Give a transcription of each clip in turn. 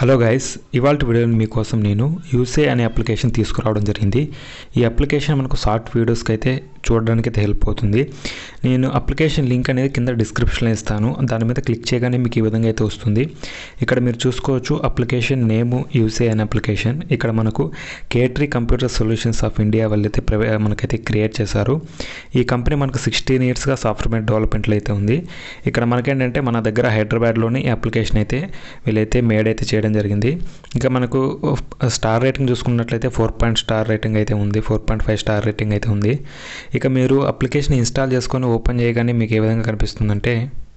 hello guys ఇవాళ వీడియోని మీకోసం నేను యూసే అనే అప్లికేషన్ తీసుకురావడం జరిగింది ఈ అప్లికేషన్ మనకు షార్ట్ వీడియోస్కి అయితే చూడడానికి అయితే హెల్ప్ అవుతుంది నేను అప్లికేషన్ లింక్ అనేది కింద డిస్క్రిప్షన్లో ఇస్తాను దాని మీద క్లిక్ చేయగానే మీకు ఈ విధంగా అయితే వస్తుంది ఇక్కడ మీరు చూసుకోవచ్చు అప్లికేషన్ నేము యూసే అనే అప్లికేషన్ ఇక్కడ మనకు కేటరీ కంప్యూటర్ సొల్యూషన్స్ ఆఫ్ ఇండియా వాళ్ళైతే ప్రవే మనకైతే క్రియేట్ చేశారు ఈ కంపెనీ మనకు సిక్స్టీన్ ఇయర్స్గా సాఫ్ట్వేర్ డెవలప్మెంట్లో అయితే ఉంది ఇక్కడ మనకేంటంటే మన దగ్గర హైదరాబాద్లోని ఈ అప్లికేషన్ అయితే వీళ్ళైతే మేడ్ అయితే చేయడం జరిగింది ఇంకా మనకు స్టార్ రేటింగ్ చూసుకున్నట్లయితే ఫోర్ పాయింట్ స్టార్ రేటింగ్ అయితే ఉంది four point five star rating అయితే ఉంది ఇక మీరు అప్లికేషన్ ఇన్స్టాల్ చేసుకొని ఓపెన్ చేయగానే మీకు ఏ విధంగా కనిపిస్తుందంటే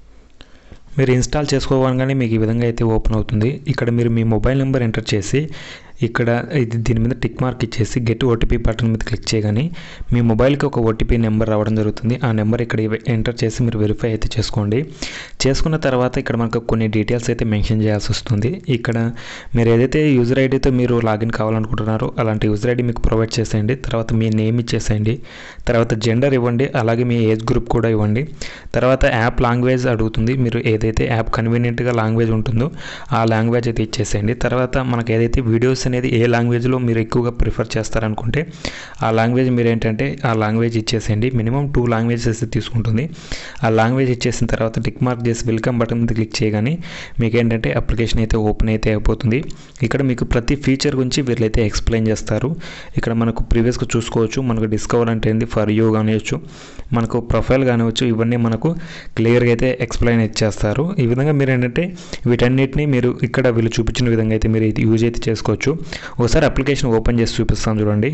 మీరు ఇన్స్టాల్ చేసుకోగానే మీకు ఈ విధంగా అయితే ఓపెన్ అవుతుంది ఇక్కడ మీరు మీ మొబైల్ నెంబర్ ఎంటర్ చేసి ఇక్కడ ఇది దీని మీద టిక్ మార్క్ ఇచ్చేసి గెట్ ఓటీపీ బటన్ మీద క్లిక్ చేయగానే మీ మొబైల్కి ఒక ఓటీపీ నెంబర్ రావడం జరుగుతుంది ఆ నెంబర్ ఇక్కడ ఎంటర్ చేసి మీరు వెరిఫై అయితే చేసుకోండి చేసుకున్న తర్వాత ఇక్కడ మనకు కొన్ని డీటెయిల్స్ అయితే మెన్షన్ చేయాల్సి వస్తుంది ఇక్కడ మీరు ఏదైతే యూజర్ ఐడితో మీరు లాగిన్ కావాలనుకుంటున్నారో అలాంటి యూజర్ ఐడి మీకు ప్రొవైడ్ చేసేయండి తర్వాత మీ నేమ్ ఇచ్చేసేయండి తర్వాత జెండర్ ఇవ్వండి అలాగే మీ ఏజ్ గ్రూప్ కూడా ఇవ్వండి తర్వాత యాప్ లాంగ్వేజ్ అడుగుతుంది మీరు ఏదైతే యాప్ కన్వీనియంట్గా లాంగ్వేజ్ ఉంటుందో ఆ లాంగ్వేజ్ అయితే ఇచ్చేసేయండి తర్వాత మనకు ఏదైతే వీడియోస్ అనేది ఏ లాంగ్వేజ్లో మీరు ఎక్కువగా ప్రిఫర్ చేస్తారనుకుంటే ఆ లాంగ్వేజ్ మీరు ఏంటంటే ఆ లాంగ్వేజ్ ఇచ్చేసేయండి మినిమం టూ లాంగ్వేజెస్ తీసుకుంటుంది ఆ లాంగ్వేజ్ ఇచ్చేసిన తర్వాత టిక్ మార్క్ చేసి వెల్కమ్ బటన్ మీద క్లిక్ చేయగానే మీకు ఏంటంటే అప్లికేషన్ అయితే ఓపెన్ అయితే అయిపోతుంది ఇక్కడ మీకు ప్రతి ఫీచర్ గురించి వీళ్ళైతే ఎక్స్ప్లెయిన్ చేస్తారు ఇక్కడ మనకు ప్రీవియస్గా చూసుకోవచ్చు మనకు డిస్కవర్ అంటే ఏంది ఫర్ యూ కానివచ్చు మనకు ప్రొఫైల్ కానివచ్చు ఇవన్నీ మనకు క్లియర్గా అయితే ఎక్స్ప్లెయిన్ ఇచ్చేస్తారు ఈ విధంగా మీరు ఏంటంటే వీటన్నిటిని మీరు ఇక్కడ వీళ్ళు చూపించిన విధంగా అయితే మీరు ఇది యూజ్ అయితే చేసుకోవచ్చు ఒకసారి అప్లికేషన్ ఓపెన్ చేసి చూపిస్తాను చూడండి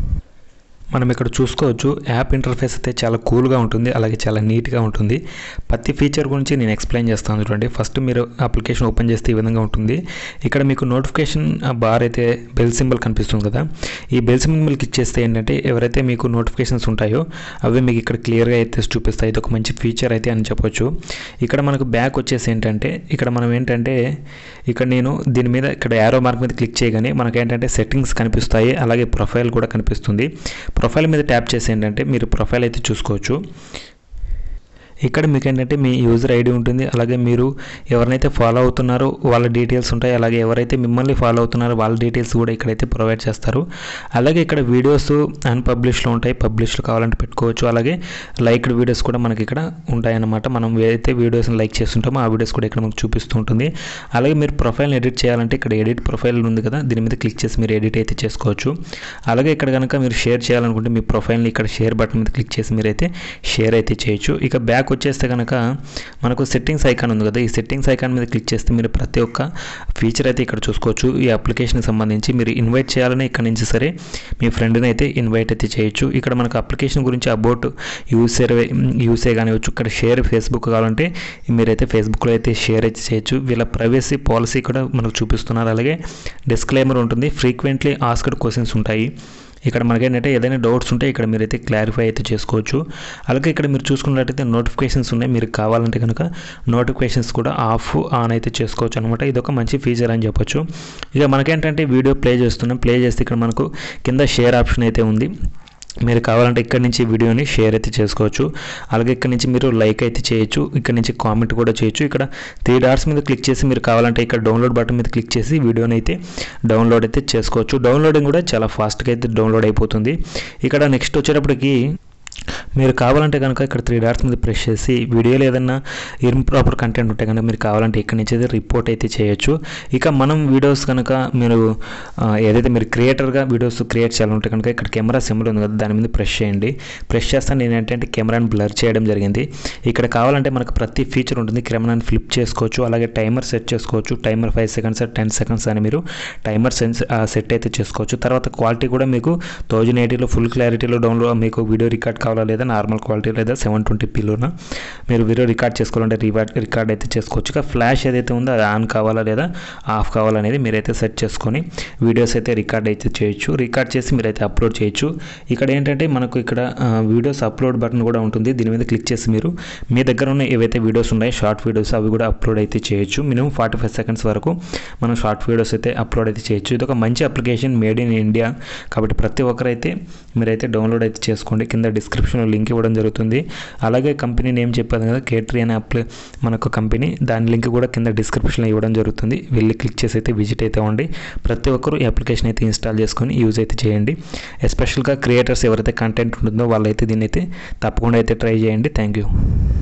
మనం ఇక్కడ చూసుకోవచ్చు యాప్ ఇంటర్ఫేస్ అయితే చాలా కూల్గా ఉంటుంది అలాగే చాలా నీట్గా ఉంటుంది ప్రతి ఫీచర్ గురించి నేను ఎక్స్ప్లెయిన్ చేస్తాను చూడండి ఫస్ట్ మీరు అప్లికేషన్ ఓపెన్ చేస్తే ఈ విధంగా ఉంటుంది ఇక్కడ మీకు నోటిఫికేషన్ బార్ అయితే బెల్ సింబల్ కనిపిస్తుంది కదా ఈ బెల్ సింబల్ క్లిక్ చేస్తే ఏంటంటే ఎవరైతే మీకు నోటిఫికేషన్స్ ఉంటాయో అవి మీకు ఇక్కడ క్లియర్గా అయితే చూపిస్తాయి ఇది ఒక మంచి ఫీచర్ అయితే అని చెప్పొచ్చు ఇక్కడ మనకు బ్యాక్ వచ్చేసి ఏంటంటే ఇక్కడ మనం ఏంటంటే ఇక్కడ నేను దీని మీద ఇక్కడ యారో మార్క్ మీద క్లిక్ చేయగానే మనకి ఏంటంటే సెట్టింగ్స్ కనిపిస్తాయి అలాగే ప్రొఫైల్ కూడా కనిపిస్తుంది ప్రొఫైల్ మీద ట్యాప్ చేసి ఏంటంటే మీరు ప్రొఫైల్ అయితే చూసుకోవచ్చు ఇక్కడ మీకు ఏంటంటే మీ యూజర్ ఐడి ఉంటుంది అలాగే మీరు ఎవరినైతే ఫాలో అవుతున్నారో వాళ్ళ డీటెయిల్స్ ఉంటాయి అలాగే ఎవరైతే మిమ్మల్ని ఫాలో అవుతున్నారో వాళ్ళ డీటెయిల్స్ కూడా ఇక్కడైతే ప్రొవైడ్ చేస్తారు అలాగే ఇక్కడ వీడియోస్ అన్పబ్లిష్లో ఉంటాయి పబ్లిష్లో కావాలంటే పెట్టుకోవచ్చు అలాగే లైక్డ్ వీడియోస్ కూడా మనకి ఇక్కడ ఉంటాయన్నమాట మనం ఏదైతే వీడియోస్ని లైక్ చేస్తుంటామో ఆ వీడియోస్ కూడా ఇక్కడ మనకు చూపిస్తూ ఉంటుంది అలాగే మీరు ప్రొఫైల్ని ఎడిట్ చేయాలంటే ఇక్కడ ఎడిట్ ప్రొఫైల్ ఉంది కదా దీని మీద క్లిక్ చేసి మీరు ఎడిట్ అయితే చేసుకోవచ్చు అలాగే ఇక్కడ కనుక మీరు షేర్ చేయాలనుకుంటే మీ ప్రొఫైల్ని ఇక్కడ షేర్ బటన్ మీద క్లిక్ చేసి మీరైతే షేర్ అయితే చేయొచ్చు ఇక బ్యాక్ వచ్చేస్తే కనుక మనకు సెట్టింగ్స్ ఐకాన్ ఉంది కదా ఈ సెట్టింగ్స్ ఐకాన్ మీద క్లిక్ చేస్తే మీరు ప్రతి ఒక్క ఫీచర్ అయితే ఇక్కడ చూసుకోవచ్చు ఈ అప్లికేషన్కి సంబంధించి మీరు ఇన్వైట్ చేయాలని ఇక్కడ నుంచి సరే మీ ఫ్రెండ్ని అయితే ఇన్వైట్ అయితే చేయొచ్చు ఇక్కడ మనకు అప్లికేషన్ గురించి అబౌట్ యూసర్ యూసే కానివచ్చు ఇక్కడ షేర్ ఫేస్బుక్ కావాలంటే మీరైతే ఫేస్బుక్లో అయితే షేర్ అయితే చేయొచ్చు వీళ్ళ ప్రైవసీ పాలసీ కూడా మనకు చూపిస్తున్నారు అలాగే డిస్క్లైమర్ ఉంటుంది ఫ్రీక్వెంట్లీ ఆస్క్డ్ క్వశ్చన్స్ ఉంటాయి ఇక్కడ మనకేంటంటే ఏదైనా డౌట్స్ ఉంటే ఇక్కడ మీరైతే క్లారిఫై అయితే చేసుకోవచ్చు అలాగే ఇక్కడ మీరు చూసుకున్నట్టయితే నోటిఫికేషన్స్ ఉన్నాయి మీరు కావాలంటే కనుక నోటిఫికేషన్స్ కూడా ఆఫ్ ఆన్ అయితే చేసుకోవచ్చు అనమాట ఇది ఒక మంచి ఫీచర్ అని చెప్పొచ్చు ఇక మనకేంటంటే వీడియో ప్లే చేస్తున్నాం ప్లే చేస్తే ఇక్కడ మనకు కింద షేర్ ఆప్షన్ అయితే ఉంది మీరు కావాలంటే ఇక్కడ నుంచి వీడియోని షేర్ అయితే చేసుకోవచ్చు అలాగే ఇక్కడ నుంచి మీరు లైక్ అయితే చేయొచ్చు ఇక్కడ నుంచి కామెంట్ కూడా చేయొచ్చు ఇక్కడ త్రీ డాట్స్ మీద క్లిక్ చేసి మీరు కావాలంటే ఇక్కడ డౌన్లోడ్ బటన్ మీద క్లిక్ చేసి వీడియోని అయితే డౌన్లోడ్ అయితే చేసుకోవచ్చు డౌన్లోడింగ్ కూడా చాలా ఫాస్ట్గా అయితే డౌన్లోడ్ అయిపోతుంది ఇక్కడ నెక్స్ట్ వచ్చేటప్పటికి మీరు కావాలంటే కనుక ఇక్కడ త్రీ డాట్స్ మీద ప్రెస్ చేసి వీడియోలో ఏదైనా ఇంప్రాపర్ కంటెంట్ ఉంటే కనుక మీరు కావాలంటే ఇక్కడ నుంచి అయితే రిపోర్ట్ అయితే చేయొచ్చు ఇక మనం వీడియోస్ కనుక మీరు ఏదైతే మీరు క్రియేటర్గా వీడియోస్ క్రియేట్ చేయాలంటే కనుక ఇక్కడ కెమెరా సింబల్ ఉంది కదా దాని మీద ప్రెస్ చేయండి ప్రెస్ చేస్తాను నేను ఏంటంటే కెమెరాని బ్లర్ చేయడం జరిగింది ఇక్కడ కావాలంటే మనకు ప్రతి ఫీచర్ ఉంటుంది కెమెరాని ఫ్లిప్ చేసుకోవచ్చు అలాగే టైమర్ సెట్ చేసుకోవచ్చు timer five seconds ten seconds అని మీరు టైమర్ సెన్స్ సెట్ అయితే చేసుకోవచ్చు తర్వాత క్వాలిటీ కూడా మీకు థౌజండ్ ఎయిటీలో ఫుల్ క్లారిటీలో డౌన్లోడ్ మీకు వీడియో రికార్డ్ కావాలా లేదా నార్మల్ క్వాలిటీ లేదా సెవెన్ ట్వంటీ పీలోన మీరు వీడియో రికార్డ్ చేసుకోవాలంటే రివార్డ్ రికార్డ్ అయితే చేసుకోవచ్చు ఇక ఫ్లాష్ ఏదైతే ఉందో అది ఆన్ కావాలా లేదా ఆఫ్ కావాలనేది మీరైతే సెట్ చేసుకొని వీడియోస్ అయితే రికార్డ్ అయితే చేయొచ్చు రికార్డ్ చేసి మీరైతే అప్లోడ్ చేయొచ్చు ఇక్కడ ఏంటంటే మనకు ఇక్కడ వీడియోస్ అప్లోడ్ బటన్ కూడా ఉంటుంది దీని మీద క్లిక్ చేసి మీరు మీ దగ్గర ఉన్న ఏవైతే వీడియోస్ ఉన్నాయో షార్ట్ వీడియోస్ అవి కూడా అప్లోడ్ అయితే చేయొచ్చు మినిమం ఫార్టీ ఫైవ్ సెకండ్స్ వరకు మనం షార్ట్ వీడియోస్ అయితే అప్లోడ్ అయితే చేయొచ్చు ఇది ఒక మంచి అప్లికేషన్ మేడ్ ఇన్ ఇండియా కాబట్టి ప్రతి ఒక్కరైతే మీరైతే డౌన్లోడ్ అయితే చేసుకోండి కింద డిస్క్రిప్ డిస్క్రిప్షన్లో లింక్ ఇవ్వడం జరుగుతుంది అలాగే కంపెనీ నేమ్ చెప్పాను కదా కేటరీ అనే అప్లై మనకు కంపెనీ దాని లింక్ కూడా కింద డిస్క్రిప్షన్లో ఇవ్వడం జరుగుతుంది వెళ్ళి క్లిక్ చేసి అయితే విజిట్ అయితే అవ్వండి ప్రతి ఒక్కరూ ఈ అప్లికేషన్ అయితే ఇన్స్టాల్ చేసుకొని యూజ్ అయితే చేయండి ఎస్పెషల్గా క్రియేటర్స్ ఎవరైతే కంటెంట్ ఉంటుందో వాళ్ళైతే దీన్ని అయితే తప్పకుండా అయితే ట్రై చేయండి థ్యాంక్ యూ